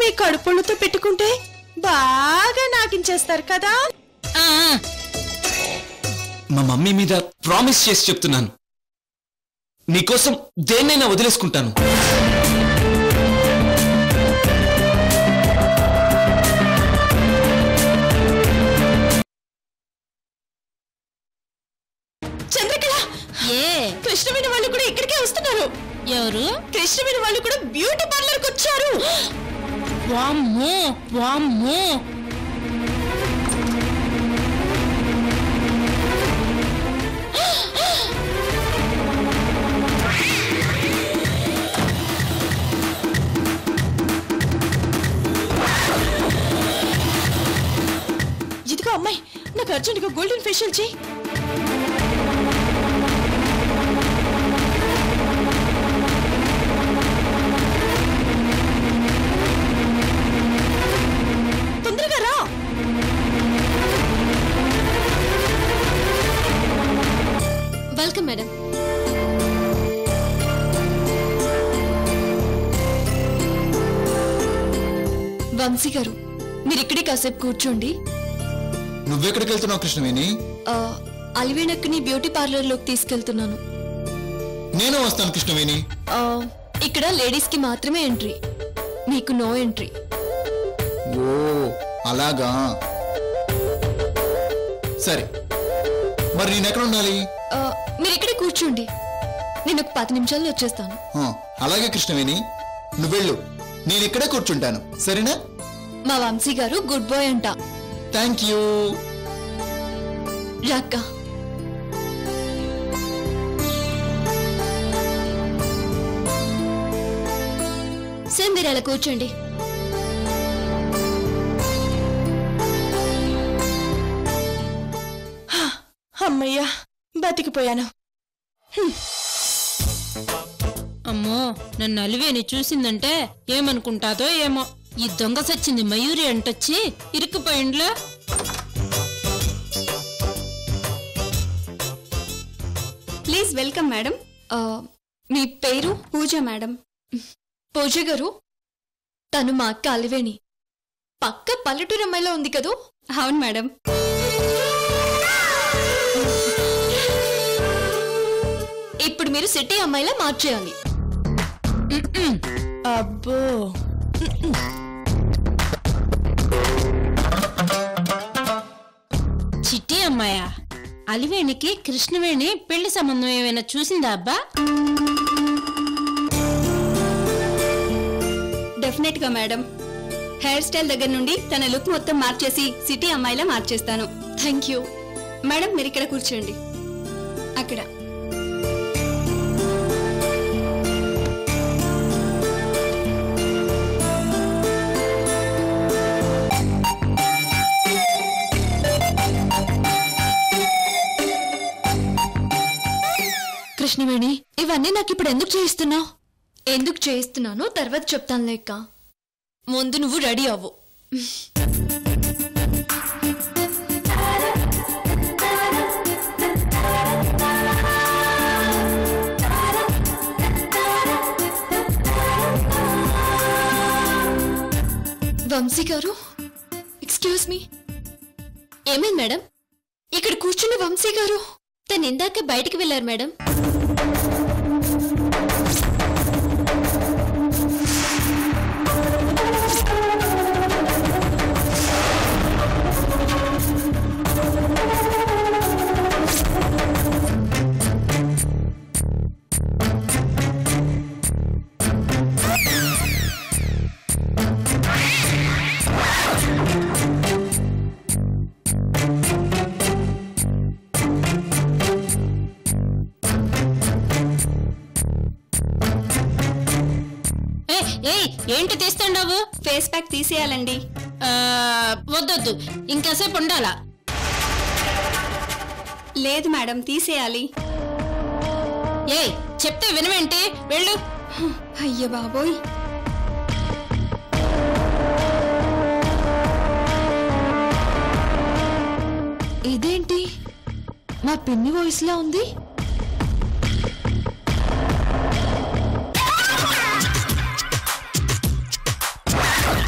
ఈ కడుపుళ్ళతో పెట్టుకుంటే బాగా నాకించేస్తారు కదా ఆ, ఆ, మా మమ్మీ మీద ప్రామిస్ చేసి చెప్తున్నాను నీకోసం దేన్నైనా వదిలేసుకుంటాను చంద్రకళ ఏ కృష్ణమైన వాళ్ళు కూడా ఇక్కడికే వస్తున్నారు ఎవరు కృష్ణమైన వాళ్ళు కూడా బ్యూటీ పార్లర్ కి వచ్చారు వామ్మో వామ్మో ఇదిగో అమ్మాయి నాకు అర్జెంటుగా గోల్డెన్ ఫేషియల్ చేయి తొందరగా రా వెల్కమ్ మేడం వంశీ గారు మీరు ఇక్కడే కాసేపు కూర్చోండి నువ్వెక్కడికి వెళ్తున్నావు కృష్ణవేణి ఆ, అలివేణక్కని బ్యూటీ పార్లర్లోకి తీసుకెళ్తున్నాను నేను వస్తాను కృష్ణవేణి ఆ, ఇక్కడ లేడీస్ కి మాత్రమే ఎంట్రీ మీకు నో ఎంట్రీ ఓ అలాగా సరే మరి నేను ఎక్కడ ఉండాలి ఆ, మీరు ఇక్కడే కూర్చోండి నేను ఒక పది నిమిషాల్లో వచ్చేస్తాను ఆ, అలాగే కృష్ణవేణి నువ్వు వెళ్ళు నేను ఇక్కడే కూర్చుంటాను సరేనా మా వంశీ గారు గుడ్ బాయ్ అంట థ్యాంక్ యూ రక్క సార్ మీరు అలా కూర్చోండి అమ్మయ్యా బతికిపోయాను అమ్మో నన్ను అలివేని చూసిందంటే ఏమనుకుంటాదో ఏమో ఈ దొంగ సచ్చింది మయూరి అంటొచ్చి ఇరుక్కుపోయిండ్లా ప్లీజ్ వెల్కమ్ మేడం ఆ, మీ పేరు పూజ మేడం పూజ గారు తను మా అక్క అలివేణి పక్క పల్లెటూరు అమ్మాయిలో ఉంది కదూ అవును మేడం ఇప్పుడు మీరు సిటీ అమ్మాయిలా మార్చేయాలి అబ్బో చిట్టి అమ్మాయా అలివేణికి కృష్ణవేణి పెళ్లి సంబంధం ఏమైనా చూసిందా అబ్బా డెఫినెట్ గా మేడం హెయిర్ స్టైల్ దగ్గర నుండి తన లుక్ మొత్తం మార్చేసి సిటీ అమ్మాయిలా మార్చేస్తాను థ్యాంక్ యూ మేడం మీరు ఇక్కడ కూర్చోండి అక్కడ కృష్ణవేణి ఇవన్నీ నాకు ఇప్పుడు ఎందుకు చేయిస్తున్నావు ఎందుకు చేయిస్తున్నానో తర్వాత చెప్తాను లేక ముందు నువ్వు రెడీ అవ్వు వంశీ గారు ఎక్స్క్యూజ్ మీ ఏమైంది మేడం ఇక్కడ కూర్చున్న వంశీ గారు తను ఇందాక బయటికి వెళ్ళారు మేడం ఏ ఏయ్ ఏంటి తీస్తుండవు ఫేస్ ప్యాక్ తీసేయాలండి ఆ, వద్దొద్దు ఇంకాసేపు ఉండాలా లేదు మేడం తీసేయాలి ఏయ్ చెప్తే వినవేంటి వెళ్ళు అయ్య బాబోయ్ ఇదేంటి మా పిన్ని వాయిస్ లా ఉంది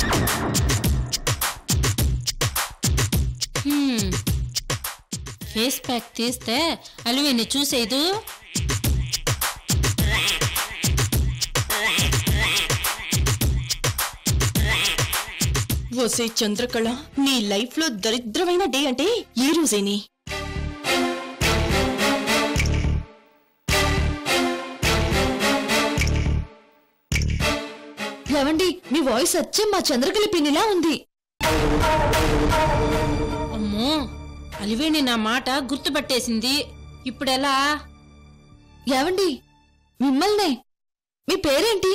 హ్మ్. ఫేస్ ప్యాక్ తీస్తే అలివేని చూసేదు ఓసే చంద్రకళ నీ లైఫ్ లో దరిద్రమైన డే అంటే ఈ రోజేని ఏవండి మీ వాయిస్ వచ్చే మా చంద్రకళ పిన్నిలా ఉంది అమ్మో అలివేణి నా మాట గుర్తుపట్టేసింది ఇప్పుడెలా ఏవండి మిమ్మల్నే మీ పేరేంటి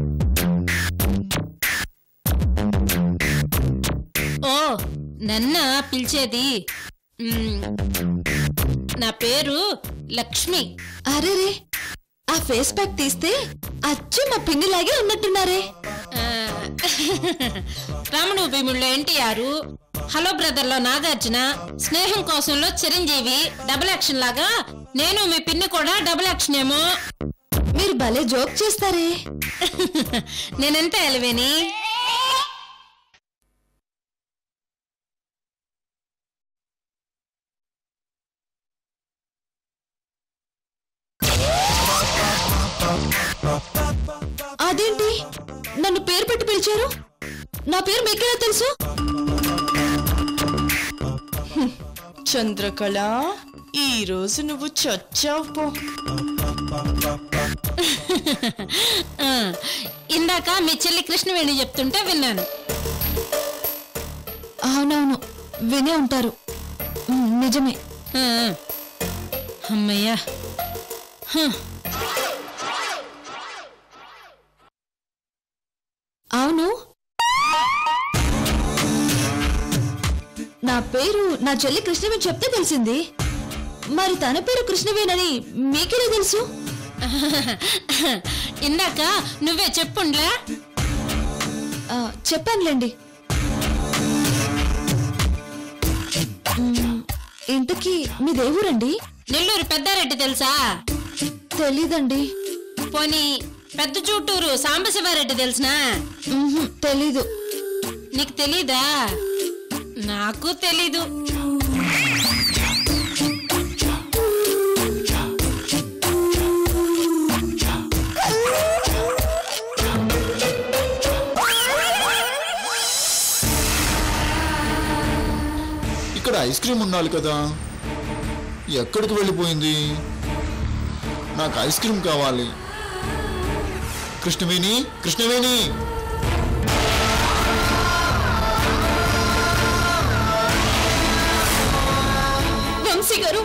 ఓ నన్న పిలిచేది మ్, నా పేరు లక్ష్మి అరేరే ఆ ఫేస్ ప్యాక్ తీస్తే అచ్చు మా పిన్నిలాగే ఉన్నట్టున్నారే ఆ, రాముడు భీముల్లో ఎన్టీఆర్ హలో బ్రదర్ లో నాగార్జున స్నేహం కోసంలో చిరంజీవి డబుల్ యాక్షన్ లాగా నేను మీ పిన్ని కూడా డబుల్ యాక్షన్ ఏమో మీరు భలే జోక్ చేస్తారే నేనెంత ఎలివేని అదేంటి నన్ను పేరు పెట్టి పిలిచారు నా పేరు మీకెలా తెలుసు చంద్రకళ ఈ రోజు నువ్వు చచ్చావు పో ఆ, ఇందాక మీ చెల్లి కృష్ణవేణి చెప్తుంటే విన్నాను అవునవును వినే ఉంటారు ఉమ్, నిజమే ఆ, అమ్మయ్యా హ, అవును నా పేరు నా చెల్లి కృష్ణవేణి చెప్తే తెలిసింది మరి తన పేరు కృష్ణవేణని మీకెలా తెలుసు ఇందాక నువ్వే చెప్పుండ్లా ఆ, చెప్పానులేండి మ్మ్, ఇంతకీ మీ దేవురండి నెల్లూరు పెద్దారెడ్డి తెలుసా తెలీదండి పోనీ పెద్ద చూటూరు సాంబశివారెడ్డి తెలుసునా మ్మ్హ్, తెలీదు నీకు తెలీదా నాకు తెలీదు ఇక్కడ ఐస్ క్రీమ్ ఉండాలి కదా ఎక్కడికి వెళ్ళిపోయింది నాకు ఐస్ క్రీమ్ కావాలి కృష్ణవేణి కృష్ణవేణి వంశీ గారు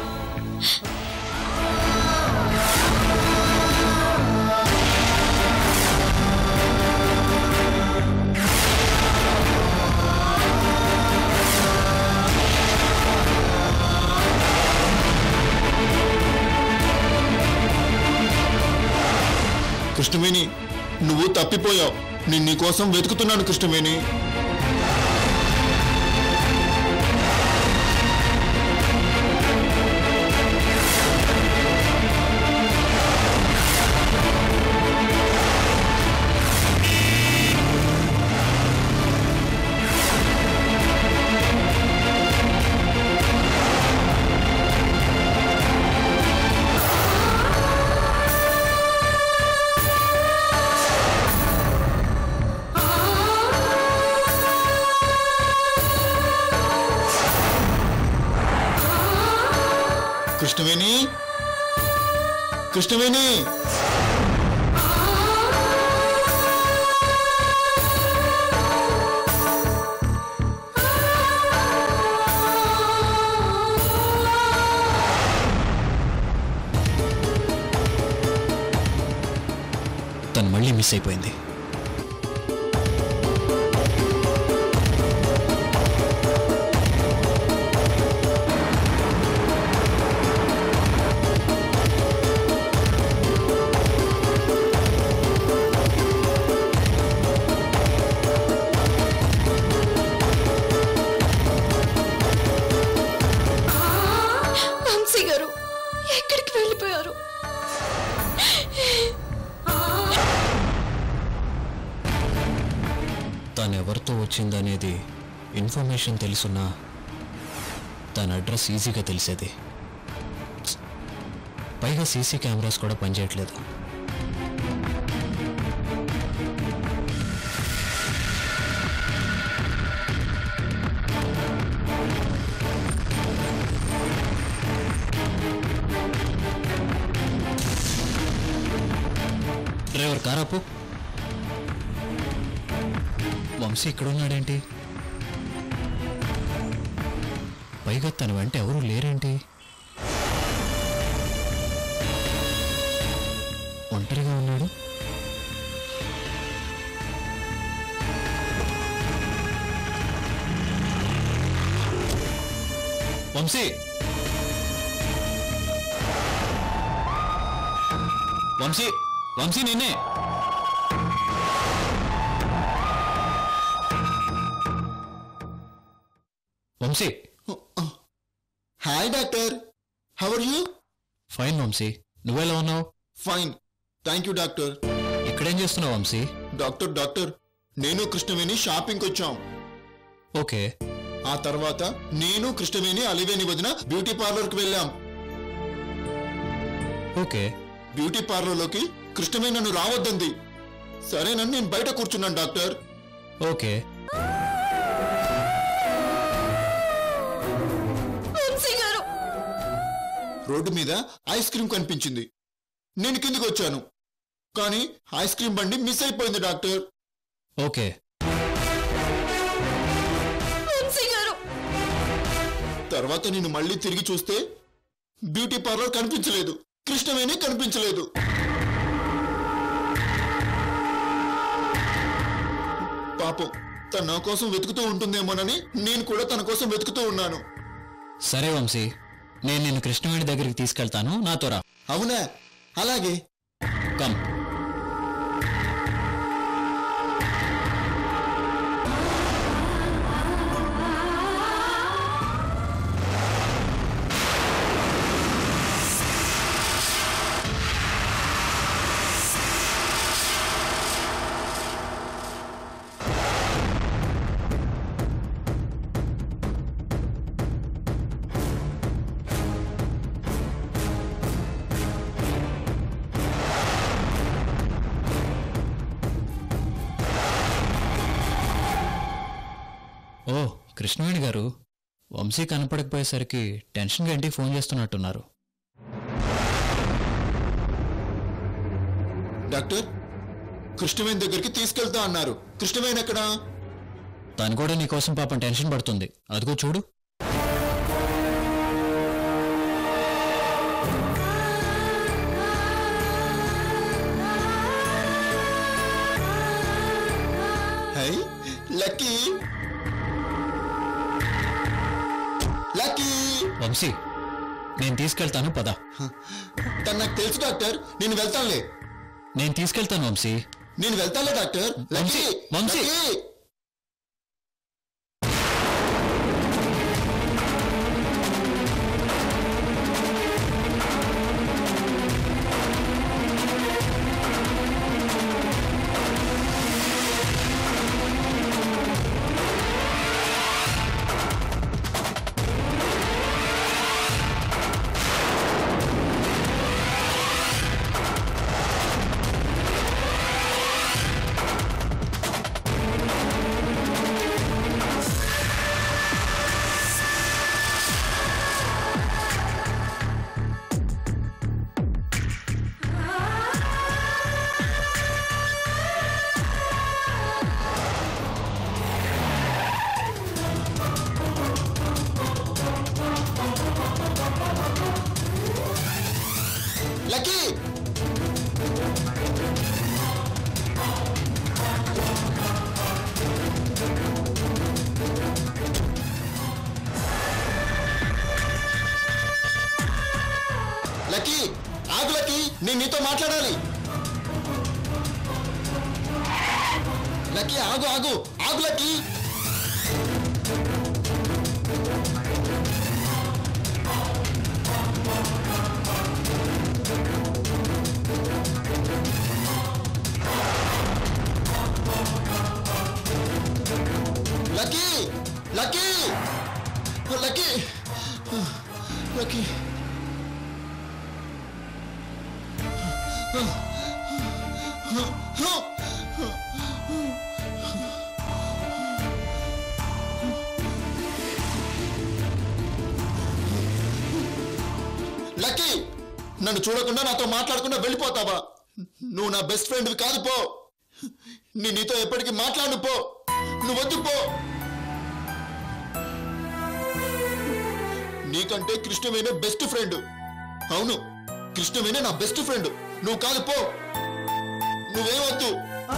కృష్ణవేణి నువ్వు తప్పిపోయావు నేను నీ కోసం వెతుకుతున్నాను కృష్ణవేణి కృష్ణవేణి కృష్ణవేణి తను మళ్ళీ మిస్ అయిపోయింది వంశీ గారు ఎక్కడికి వెళ్ళిపోయారు తను ఎవరితో వచ్చిందనేది ఇన్ఫర్మేషన్ తెలుసున్నా తన అడ్రస్ ఈజీగా తెలిసేది ఛ్! పైగా సీసీ కెమెరాస్ కూడా పనిచేయట్లేదు డ్రైవర్ కారాపు వంశీ ఇక్కడ ఉన్నాడేంటి పైగా తన వెంట ఎవరు లేరేంటి ఒంటరిగా ఉన్నాడు వంశీ వంశీ వంశీ నిన్నే Vamsi hi doctor how are you fine Vamsi నువ్వెలా ఉన్నావు ఫైన్ థ్యాంక్ యూ డాక్టర్ ఇక్కడేం చేస్తున్నావు వంశీ డాక్టర్ డాక్టర్ నేను కృష్ణవేణి షాపింగ్కి వచ్చాం ఓకే ఆ తర్వాత నేను కృష్ణవేణి అలివేణి వదిన బ్యూటీ పార్లర్కి వెళ్ళాం ఓకే బ్యూటీ పార్లర్లోకి కృష్ణవేణి నన్ను రావద్దంది సరేనని నేను బయట కూర్చున్నాను డాక్టర్ ఓకే వంశీ గారు రోడ్డు మీద ఐస్ క్రీమ్ కనిపించింది నేను కిందికి వచ్చాను కానీ ఐస్ క్రీమ్ బండి మిస్ అయిపోయింది డాక్టర్ ఓకే వంశీ గారు తర్వాత నేను మళ్ళీ తిరిగి చూస్తే బ్యూటీ పార్లర్ కనిపించలేదు కృష్ణవేణి కనిపించలేదు పాపం తన నా కోసం వెతుకుతూ ఉంటుందేమోనని నేను కూడా తన కోసం వెతుకుతూ ఉన్నాను సరే వంశీ నేను నిన్ను కృష్ణవేణి దగ్గరికి తీసుకెళ్తాను నాతో రా అవునా అలాగే కమ్ ఓ కృష్ణవేణి గారు వంశీ కనపడకపోయేసరికి టెన్షన్గా ఇంటికి ఫోన్ చేస్తున్నట్టున్నారు డాక్టర్ కృష్ణవేణి దగ్గరికి తీసుకెళ్తా అన్నారు కృష్ణవేణి ఎక్కడా తను కూడా నీకోసం పాపం టెన్షన్ పడుతుంది అదిగో చూడు హై లక్కీ లక్కీ వంశీ నేను తీసుకెళ్తాను పద తను నాకు తెలుసు డాక్టర్ నేను వెళ్తానులే నేను తీసుకెళ్తాను వంశీ నేను వెళ్తానులే డాక్టర్ లక్కీ వంశీ. లక్కీ! లక్కీ లక్కీ ఆగు లక్కీ నేను నీతో మాట్లాడాలి లక్కీ ఆగు ఆగు ఆగు లక్కీ లక్కీ లక్కీ లక్కీ లక్కీ లక్కీ నన్ను చూడకుండా నాతో మాట్లాడకుండా వెళ్ళిపోతావా నువ్వు నా బెస్ట్ ఫ్రెండ్వి కాదు పో నీ నీతో ఎప్పటికీ మాట్లాడు పో నువ్వు వద్దు పో నీకంటే కృష్ణవేనే బెస్ట్ ఫ్రెండ్ అవును కృష్ణవేనే నా బెస్ట్ ఫ్రెండ్ నువ్వు కాదు పో నువ్వేమొద్దు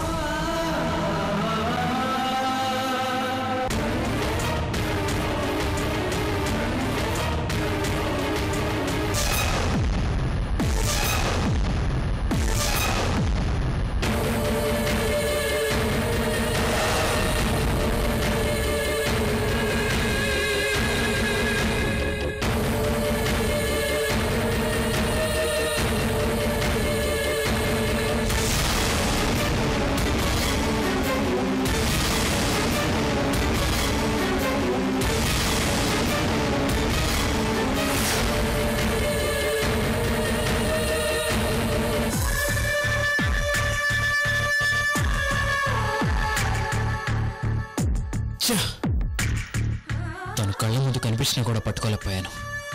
ఛ! తను కళ్ళ ముందు కనిపించినా కూడా పట్టుకోలేకపోయాను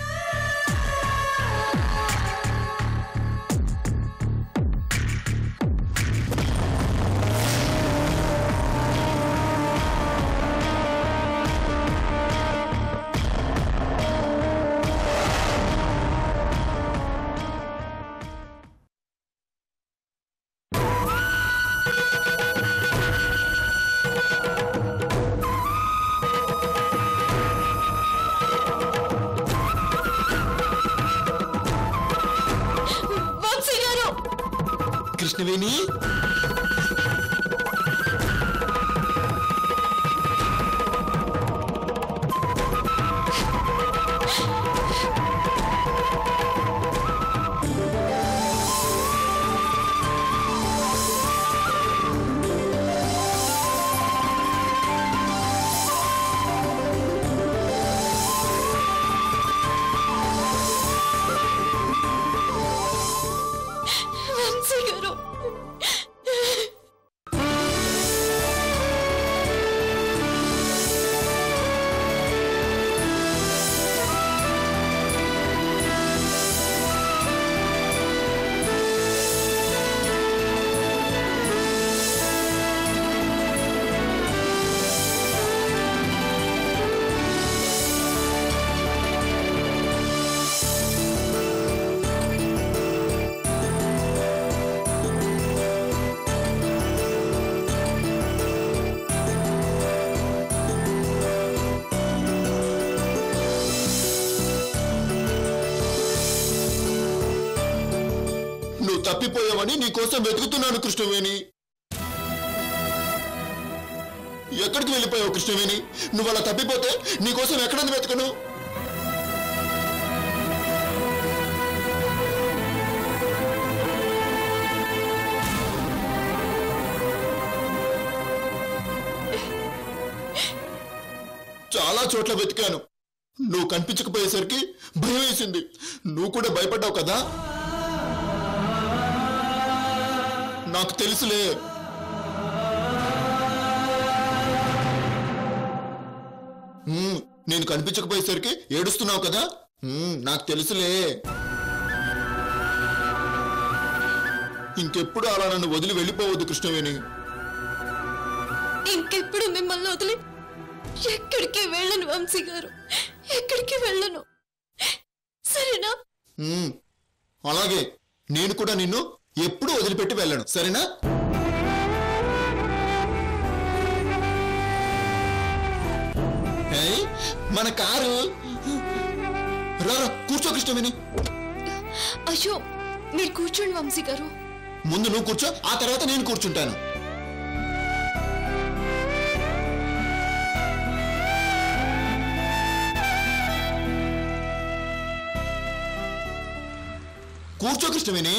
వంశీ గారు కృష్ణవేణి వంశీ గారు నువ్వు తప్పిపోయావని నీకోసం వెతుకుతున్నాను కృష్ణవేణి ఎక్కడికి వెళ్ళిపోయావు కృష్ణవేణి నువ్వు అలా తప్పిపోతే నీకోసం ఎక్కడని వెతకను చాలా చోట్ల వెతికాను నువ్వు కనిపించకపోయేసరికి భయం వేసింది నువ్వు కూడా భయపడ్డావు కదా నాకు తెలుసులే మ్మ్, నేను కనిపించకపోయేసరికి ఏడుస్తున్నావు కదా మ్మ్, నాకు తెలుసులే ఇంకెప్పుడు అలా నన్ను వదిలి వెళ్ళిపోవద్దు కృష్ణవేణి ఇంకెప్పుడు మిమ్మల్ని వదిలి ఎక్కడికి వెళ్ళను వంశీ గారు ఎక్కడికి వెళ్ళను సరేనా మ్మ్, అలాగే నేను కూడా నిన్ను ఎప్పుడు వదిలిపెట్టి వెళ్ళను సరేనా ఏయ్, మన కారు రా రా, కూర్చో కృష్ణవేణి అయ్యో మీరు కూర్చోండి వంశీ గారు ముందు నువ్వు కూర్చో ఆ తర్వాత నేను కూర్చుంటాను కూర్చో కృష్ణవేణి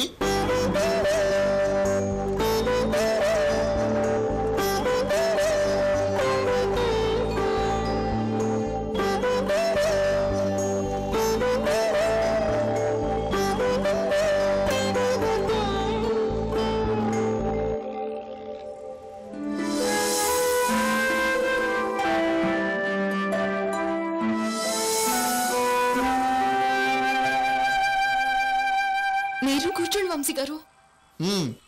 మీరు కూర్చోండి వంశీ గారు మ్మ్.